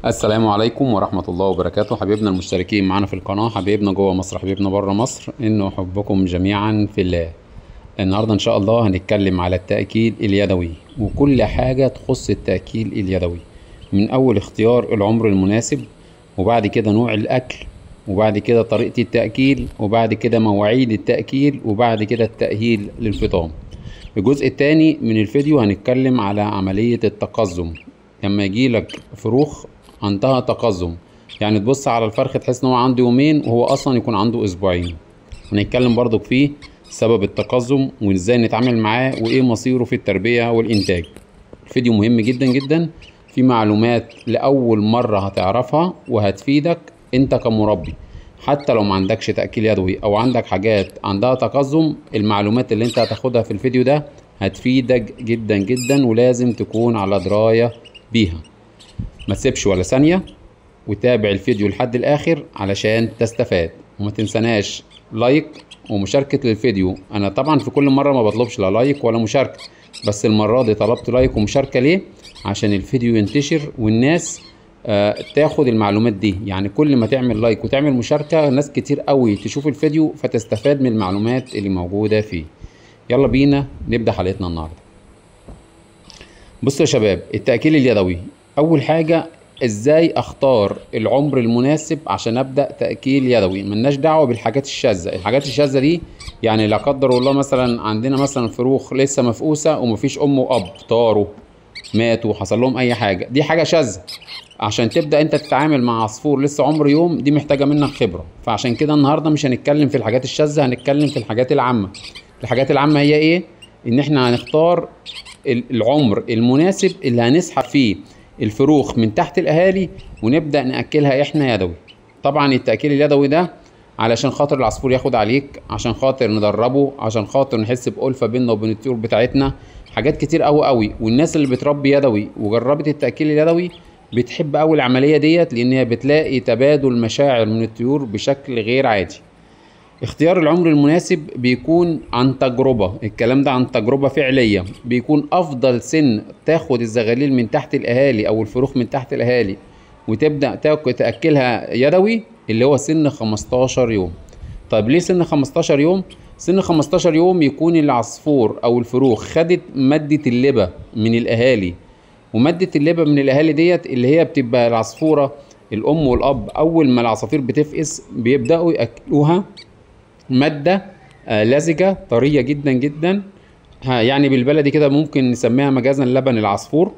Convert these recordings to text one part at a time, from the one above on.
السلام عليكم ورحمة الله وبركاته حبيبنا المشتركين معنا في القناة حبيبنا جوه مصر حبيبنا بره مصر إنه أحبكم جميعا في الله النهاردة إن شاء الله هنتكلم على التأكيل اليدوي وكل حاجة تخص التأكيل اليدوي من أول اختيار العمر المناسب وبعد كده نوع الأكل وبعد كده طريقة التأكيل وبعد كده مواعيد التأكيل وبعد كده التأهيل للفطام الجزء الثاني من الفيديو هنتكلم على عملية التقزم لما يجيلك فروخ عندها تقزم يعني تبص على الفرخ تحس ان هو عنده يومين وهو اصلا يكون عنده اسبوعين هنتكلم برضو فيه سبب التقزم وازاي نتعامل معاه وايه مصيره في التربية والانتاج الفيديو مهم جدا جدا في معلومات لاول مرة هتعرفها وهتفيدك انت كمربي حتى لو ما عندكش تأكيل يدوي او عندك حاجات عندها تقزم المعلومات اللي انت هتاخدها في الفيديو ده هتفيدك جدا جدا ولازم تكون على دراية بيها ما تسيبش ولا ثانية وتابع الفيديو لحد الآخر علشان تستفاد وما تنسناش لايك ومشاركة للفيديو أنا طبعا في كل مرة ما بطلبش لا لايك ولا مشاركة بس المرة دي طلبت لايك ومشاركة ليه؟ عشان الفيديو ينتشر والناس آه تاخد المعلومات دي يعني كل ما تعمل لايك وتعمل مشاركة ناس كتير قوي تشوف الفيديو فتستفاد من المعلومات اللي موجودة فيه يلا بينا نبدأ حلقتنا النهاردة بصوا يا شباب التأكيل اليدوي اول حاجه ازاي اختار العمر المناسب عشان ابدا تاكيل يدوي ملناش دعوه بالحاجات الشاذه الحاجات الشاذه دي يعني لا قدر الله مثلا عندنا مثلا فروخ لسه مفقوسه ومفيش ام واب طاروا ماتوا حصل لهم اي حاجه دي حاجه شاذه عشان تبدا انت تتعامل مع عصفور لسه عمر يوم دي محتاجه منك خبره فعشان كده النهارده مش هنتكلم في الحاجات الشاذه هنتكلم في الحاجات العامه الحاجات العامه هي ايه ان احنا هنختار العمر المناسب اللي هنسحب فيه الفروخ من تحت الاهالي ونبدا ناكلها احنا يدوي طبعا التاكيل اليدوي ده علشان خاطر العصفور ياخد عليك عشان خاطر ندربه عشان خاطر نحس بألفة بيننا وبين الطيور بتاعتنا حاجات كتير قوي قوي والناس اللي بتربي يدوي وجربت التاكيل اليدوي بتحب قوي العمليه ديت لان هي بتلاقي تبادل مشاعر من الطيور بشكل غير عادي اختيار العمر المناسب بيكون عن تجربة الكلام ده عن تجربة فعلية بيكون أفضل سن تاخد الزغاليل من تحت الأهالي أو الفروخ من تحت الأهالي وتبدأ تأكلها يدوي اللي هو سن 15 يوم طيب ليه سن 15 يوم؟ سن 15 يوم يكون العصفور أو الفروخ خدت مادة اللبة من الأهالي ومادة اللبة من الأهالي ديت اللي هي بتبقى العصفورة الأم والأب أول ما العصافير بتفقس بيبدأوا يأكلوها مادة آه لزجة طرية جدا جدا ها يعني بالبلدي كده ممكن نسميها مجازا لبن العصفور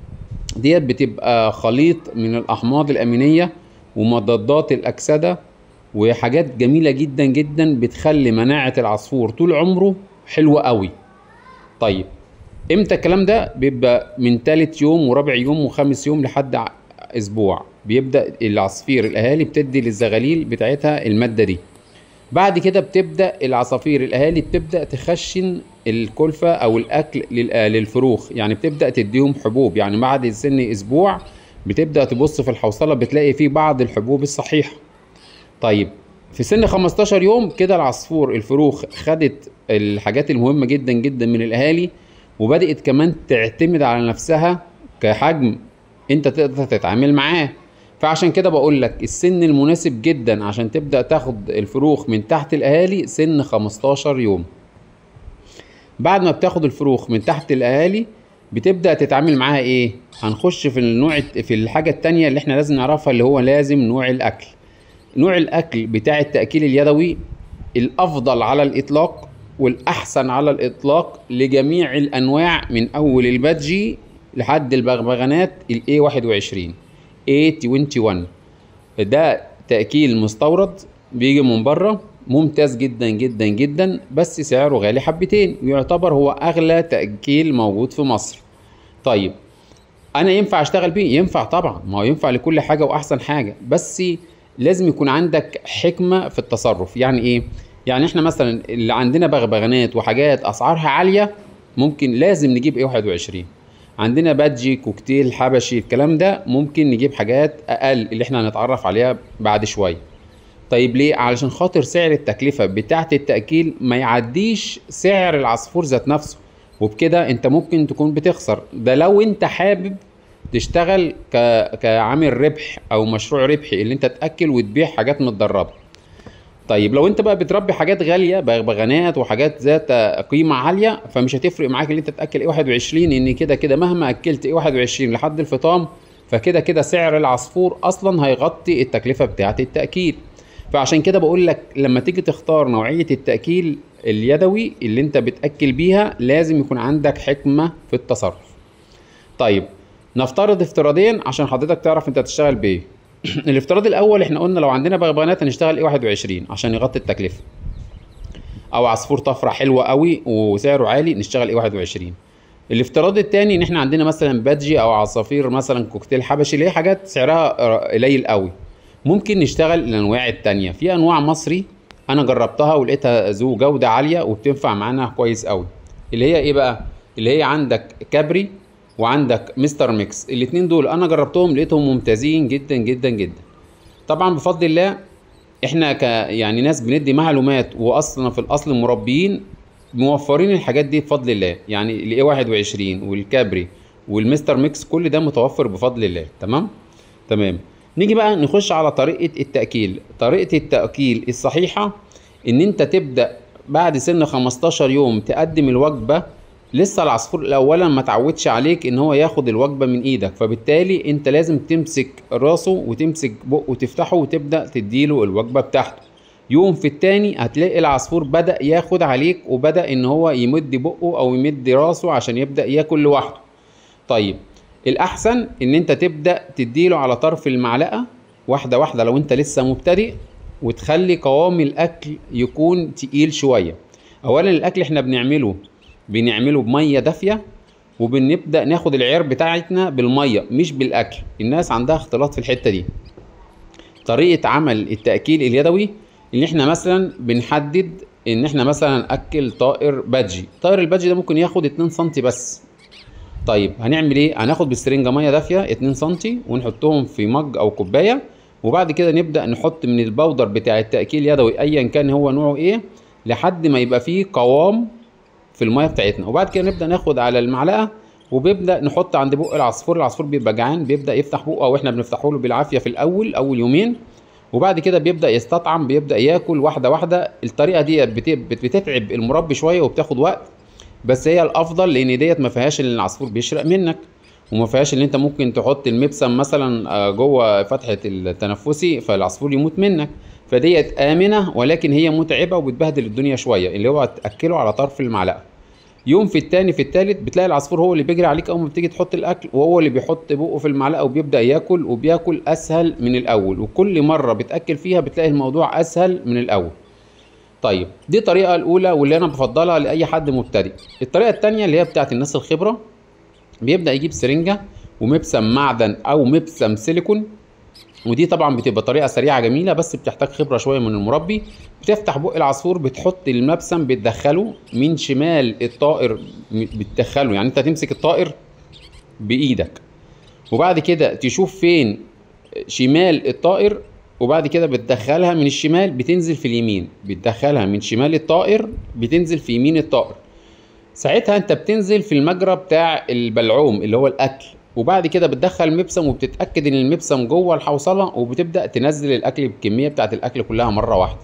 ديت بتبقى خليط من الأحماض الأمينية ومضادات الأكسدة وحاجات جميلة جدا جدا بتخلي مناعة العصفور طول عمره حلوة قوي طيب امتى الكلام ده بيبقى من تالت يوم ورابع يوم وخامس يوم لحد اسبوع بيبدأ العصافير الاهالي بتدي للزغاليل بتاعتها المادة دي بعد كده بتبدا العصافير الاهالي بتبدا تخشن الكلفه او الاكل للفروخ يعني بتبدا تديهم حبوب يعني بعد سن اسبوع بتبدا تبص في الحوصله بتلاقي فيه بعض الحبوب الصحيحه طيب في سن 15 يوم كده العصفور الفروخ خدت الحاجات المهمه جدا جدا من الاهالي وبدات كمان تعتمد على نفسها كحجم انت تقدر تتعامل معاه فعشان كده بقول لك السن المناسب جدا عشان تبدأ تاخد الفروخ من تحت الأهالي سن 15 يوم بعد ما بتاخد الفروخ من تحت الأهالي بتبدأ تتعامل معاها ايه هنخش في النوع في الحاجة التانية اللي احنا لازم نعرفها اللي هو لازم نوع الأكل نوع الأكل بتاع التأكيل اليدوي الأفضل على الإطلاق والأحسن على الإطلاق لجميع الأنواع من أول البادجي لحد البغبغانات ال A21 A21 ده تأكيل مستورد بيجي من بره ممتاز جدا جدا جدا بس سعره غالي حبتين ويعتبر هو أغلى تأكيل موجود في مصر طيب أنا ينفع أشتغل بيه؟ ينفع طبعا ما هو ينفع لكل حاجة وأحسن حاجة بس لازم يكون عندك حكمة في التصرف يعني إيه؟ يعني إحنا مثلا اللي عندنا بغبغانات وحاجات أسعارها عالية ممكن لازم نجيب ايه 21 عندنا بادجي كوكتيل حبشي الكلام ده ممكن نجيب حاجات اقل اللي احنا هنتعرف عليها بعد شويه طيب ليه علشان خاطر سعر التكلفه بتاعه التاكيل ما يعديش سعر العصفور ذات نفسه وبكده انت ممكن تكون بتخسر ده لو انت حابب تشتغل ك... كعامل ربح او مشروع ربحي اللي انت تاكل وتبيع حاجات متدربه طيب لو انت بقى بتربي حاجات غاليه بغبغانات وحاجات ذات قيمه عاليه فمش هتفرق معاك اللي انت تاكل ايه 21 ان كده كده مهما اكلت ايه 21 لحد الفطام فكده كده سعر العصفور اصلا هيغطي التكلفه بتاعه التاكيل فعشان كده بقول لك لما تيجي تختار نوعيه التاكيل اليدوي اللي انت بتاكل بيها لازم يكون عندك حكمه في التصرف طيب نفترض افتراضيا عشان حضرتك تعرف انت هتشتغل بايه الافتراض الاول احنا قلنا لو عندنا بغبغانات هنشتغل ايه 21 عشان يغطي التكلفه او عصفور طفره حلوه قوي وسعره عالي نشتغل ايه 21 الافتراض الثاني ان احنا عندنا مثلا بادجي او عصافير مثلا كوكتيل حبشي اللي هي حاجات سعرها قليل قوي ممكن نشتغل الانواع التانية في انواع مصري انا جربتها ولقيتها ذو جوده عاليه وبتنفع معانا كويس قوي اللي هي ايه بقى اللي هي عندك كابري وعندك مستر ميكس الاتنين دول انا جربتهم لقيتهم ممتازين جدا جدا جدا طبعا بفضل الله احنا ك يعني ناس بندي معلومات واصلا في الاصل مربيين موفرين الحاجات دي بفضل الله يعني الاي 21 والكابري والمستر ميكس كل ده متوفر بفضل الله تمام تمام نيجي بقى نخش على طريقه التاكيل طريقه التاكيل الصحيحه ان انت تبدا بعد سن 15 يوم تقدم الوجبه لسه العصفور اولا ما تعودش عليك ان هو ياخد الوجبه من ايدك فبالتالي انت لازم تمسك راسه وتمسك بقه وتفتحه وتبدا تديله الوجبه بتاعته يوم في التاني هتلاقي العصفور بدا ياخد عليك وبدا ان هو يمد بقه او يمد راسه عشان يبدا ياكل لوحده طيب الاحسن ان انت تبدا تديله على طرف المعلقه واحده واحده لو انت لسه مبتدئ وتخلي قوام الاكل يكون تقيل شويه اولا الاكل احنا بنعمله بنعمله بميه دافيه وبنبدا ناخد العيار بتاعتنا بالميه مش بالاكل الناس عندها اختلاط في الحته دي طريقه عمل التاكيل اليدوي ان احنا مثلا بنحدد ان احنا مثلا اكل طائر بادجي طائر البادجي ده ممكن ياخد 2 سم بس طيب هنعمل ايه هناخد بالسرنجه ميه دافيه 2 سم ونحطهم في مج او كوبايه وبعد كده نبدا نحط من البودر بتاع التاكيل اليدوي ايا كان هو نوعه ايه لحد ما يبقى فيه قوام في الميه بتاعتنا وبعد كده نبدا ناخد على المعلقه وبيبدا نحط عند بق العصفور العصفور بيبقى جعان بيبدا يفتح بقه واحنا بنفتحه له بالعافيه في الاول اول يومين وبعد كده بيبدا يستطعم بيبدا ياكل واحده واحده الطريقه دي بتتعب المربي شويه وبتاخد وقت بس هي الافضل لان ديت ما فيهاش ان العصفور بيشرق منك وما فيهاش ان انت ممكن تحط المبسم مثلا جوه فتحه التنفسي فالعصفور يموت منك فديت امنه ولكن هي متعبه وبتبهدل الدنيا شويه اللي هو تاكله على طرف المعلقه يوم في التاني في التالت بتلاقي العصفور هو اللي بيجري عليك اول ما بتيجي تحط الاكل وهو اللي بيحط بقه في المعلقه وبيبدا ياكل وبياكل اسهل من الاول وكل مره بتاكل فيها بتلاقي الموضوع اسهل من الاول طيب دي الطريقه الاولى واللي انا بفضلها لاي حد مبتدئ الطريقه الثانيه اللي هي بتاعت الناس الخبره بيبدا يجيب سرنجه ومبسم معدن او مبسم سيليكون ودي طبعا بتبقى طريقه سريعه جميله بس بتحتاج خبره شويه من المربي بتفتح بق العصفور بتحط المبسم بتدخله من شمال الطائر بتدخله يعني انت تمسك الطائر بايدك وبعد كده تشوف فين شمال الطائر وبعد كده بتدخلها من الشمال بتنزل في اليمين بتدخلها من شمال الطائر بتنزل في يمين الطائر ساعتها انت بتنزل في المجرى بتاع البلعوم اللي هو الاكل وبعد كده بتدخل مبسم وبتتاكد ان المبسم جوه الحوصله وبتبدا تنزل الاكل بالكميه بتاعت الاكل كلها مره واحده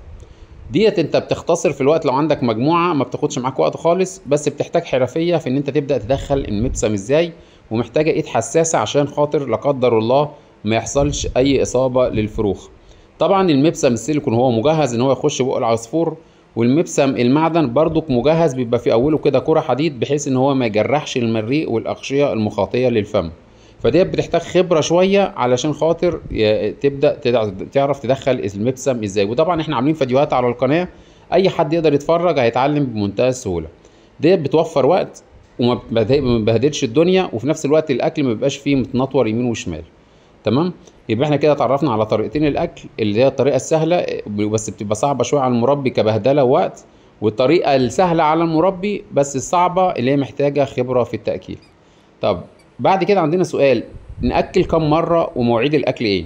ديت انت بتختصر في الوقت لو عندك مجموعه ما بتاخدش معاك وقت خالص بس بتحتاج حرفيه في ان انت تبدا تدخل المبسم ازاي ومحتاجه ايد حساسه عشان خاطر لا قدر الله ما يحصلش اي اصابه للفروخ طبعا المبسم السيليكون هو مجهز ان هو يخش بق العصفور والمبسم المعدن برضك مجهز بيبقى في اوله كده كره حديد بحيث ان هو ما يجرحش المريء والاغشيه المخاطيه للفم فديت بتحتاج خبره شويه علشان خاطر تبدا تعرف تدخل المبسم ازاي وطبعا احنا عاملين فيديوهات على القناه اي حد يقدر يتفرج هيتعلم بمنتهى السهوله ديت بتوفر وقت وما بتبهدلش الدنيا وفي نفس الوقت الاكل ما بيبقاش فيه متنطور يمين وشمال تمام يبقى احنا كده اتعرفنا على طريقتين الاكل اللي هي الطريقه السهله بس بتبقى صعبه شويه على المربي كبهدله ووقت والطريقه السهله على المربي بس الصعبه اللي هي محتاجه خبره في التاكيل طب بعد كده عندنا سؤال ناكل كم مره ومواعيد الاكل ايه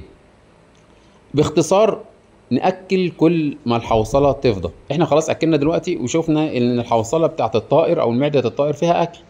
باختصار ناكل كل ما الحوصله تفضى احنا خلاص اكلنا دلوقتي وشفنا ان الحوصله بتاعه الطائر او معده الطائر فيها اكل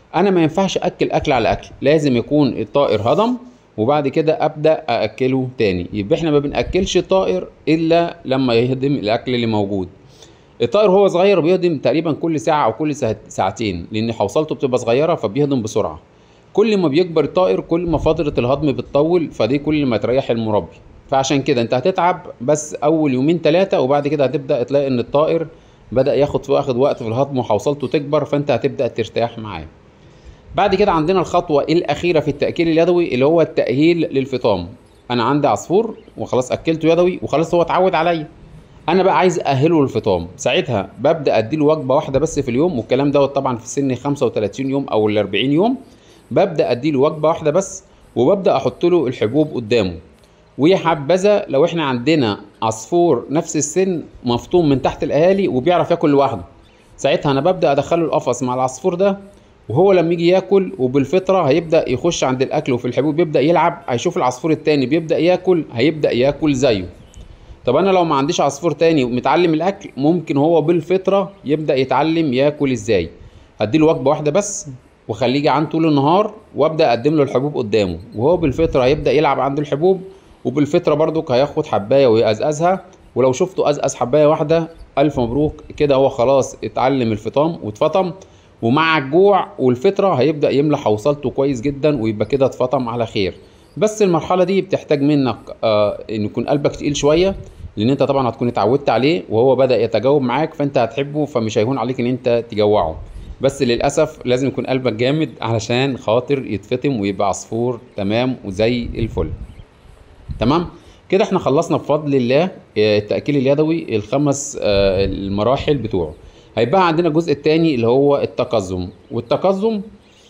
انا ما ينفعش اكل اكل على اكل لازم يكون الطائر هضم وبعد كده ابدا ااكله تاني يبقى احنا ما بناكلش الطائر الا لما يهضم الاكل اللي موجود الطائر هو صغير بيهضم تقريبا كل ساعه او كل ساعت- ساعتين لان حوصلته بتبقى صغيره فبيهضم بسرعه كل ما بيكبر الطائر كل ما فتره الهضم بتطول فدي كل ما تريح المربي فعشان كده انت هتتعب بس اول يومين ثلاثه وبعد كده هتبدا تلاقي ان الطائر بدا ياخد واخد وقت في الهضم وحوصلته تكبر فانت هتبدا ترتاح معاه بعد كده عندنا الخطوة الأخيرة في التأكيل اليدوي اللي هو التأهيل للفطام أنا عندي عصفور وخلاص أكلته يدوي وخلاص هو اتعود عليا أنا بقى عايز أأهله للفطام ساعتها ببدأ أديله وجبة واحدة بس في اليوم والكلام دوت طبعا في سن 35 يوم أو ال 40 يوم ببدأ أديله وجبة واحدة بس وببدأ أحط له الحبوب قدامه ويا حبذا لو احنا عندنا عصفور نفس السن مفطوم من تحت الأهالي وبيعرف ياكل لوحده ساعتها أنا ببدأ أدخله القفص مع العصفور ده وهو لما يجي ياكل وبالفطره هيبدا يخش عند الاكل وفي الحبوب يبدا يلعب هيشوف العصفور التاني بيبدا ياكل هيبدا ياكل زيه طب انا لو ما عنديش عصفور تاني ومتعلم الاكل ممكن هو بالفطره يبدا يتعلم ياكل ازاي هديله وجبه واحده بس وخليه جعان طول النهار وابدا اقدم له الحبوب قدامه وهو بالفطره هيبدا يلعب عند الحبوب وبالفطره برضك هياخد حبايه ويقزقزها ولو شفته قزقز حبايه واحده الف مبروك كده هو خلاص اتعلم الفطام واتفطم ومع الجوع والفطره هيبدا يملى حوصلته كويس جدا ويبقى كده اتفطم على خير بس المرحله دي بتحتاج منك آه ان يكون قلبك تقيل شويه لان انت طبعا هتكون اتعودت عليه وهو بدا يتجاوب معاك فانت هتحبه فمش هيهون عليك ان انت تجوعه بس للاسف لازم يكون قلبك جامد علشان خاطر يتفطم ويبقى عصفور تمام وزي الفل تمام كده احنا خلصنا بفضل الله آه، التأكيل اليدوي الخمس آه، المراحل بتوعه هيبقى عندنا الجزء التاني اللي هو التقزم والتقزم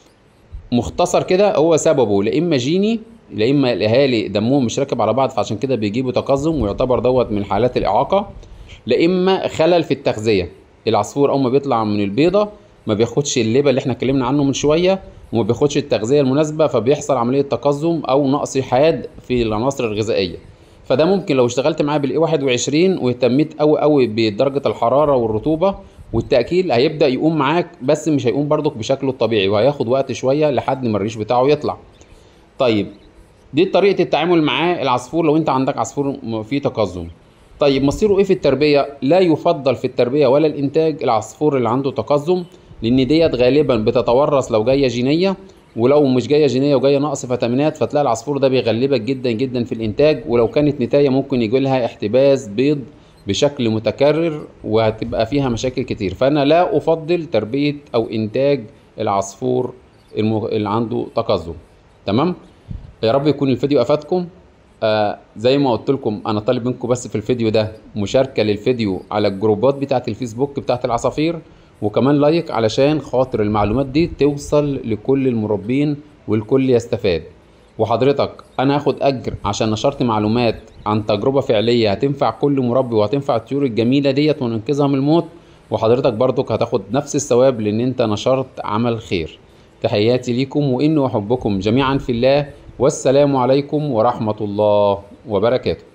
مختصر كده هو سببه لا اما جيني لا اما الاهالي دمهم مش راكب على بعض فعشان كده بيجيبوا تقزم ويعتبر دوت من حالات الاعاقه لا اما خلل في التغذيه العصفور اول ما بيطلع من البيضه ما بياخدش اللبن اللي احنا اتكلمنا عنه من شويه وما بياخدش التغذيه المناسبه فبيحصل عمليه تقزم او نقص حاد في العناصر الغذائيه فده ممكن لو اشتغلت معاه بالاي 21 واهتميت قوي قوي بدرجه الحراره والرطوبه والتاكيل هيبدا يقوم معاك بس مش هيقوم برضك بشكله الطبيعي وهياخد وقت شويه لحد ما الريش بتاعه يطلع طيب دي طريقه التعامل معاه العصفور لو انت عندك عصفور م- فيه تقزم طيب مصيره ايه في التربيه لا يفضل في التربيه ولا الانتاج العصفور اللي عنده تقزم لان ديت غالبا بتتورث لو جايه جينيه ولو مش جايه جينيه وجايه نقص فيتامينات فتلاقي العصفور ده بيغلبك جدا جدا في الانتاج ولو كانت نتايه ممكن يجي لها احتباس بيض بشكل متكرر وهتبقى فيها مشاكل كتير فانا لا افضل تربيه او انتاج العصفور المغ... اللي عنده تقزم تمام يا رب يكون الفيديو افادكم آه زي ما قلت لكم انا طالب منكم بس في الفيديو ده مشاركه للفيديو على الجروبات بتاعه الفيسبوك بتاعه العصافير وكمان لايك علشان خاطر المعلومات دي توصل لكل المربين والكل يستفاد وحضرتك انا هاخد اجر عشان نشرت معلومات عن تجربه فعليه هتنفع كل مربي وهتنفع الطيور الجميله ديت وننقذها من الموت وحضرتك برضك هتاخد نفس الثواب لان انت نشرت عمل خير تحياتي ليكم واني احبكم جميعا في الله والسلام عليكم ورحمه الله وبركاته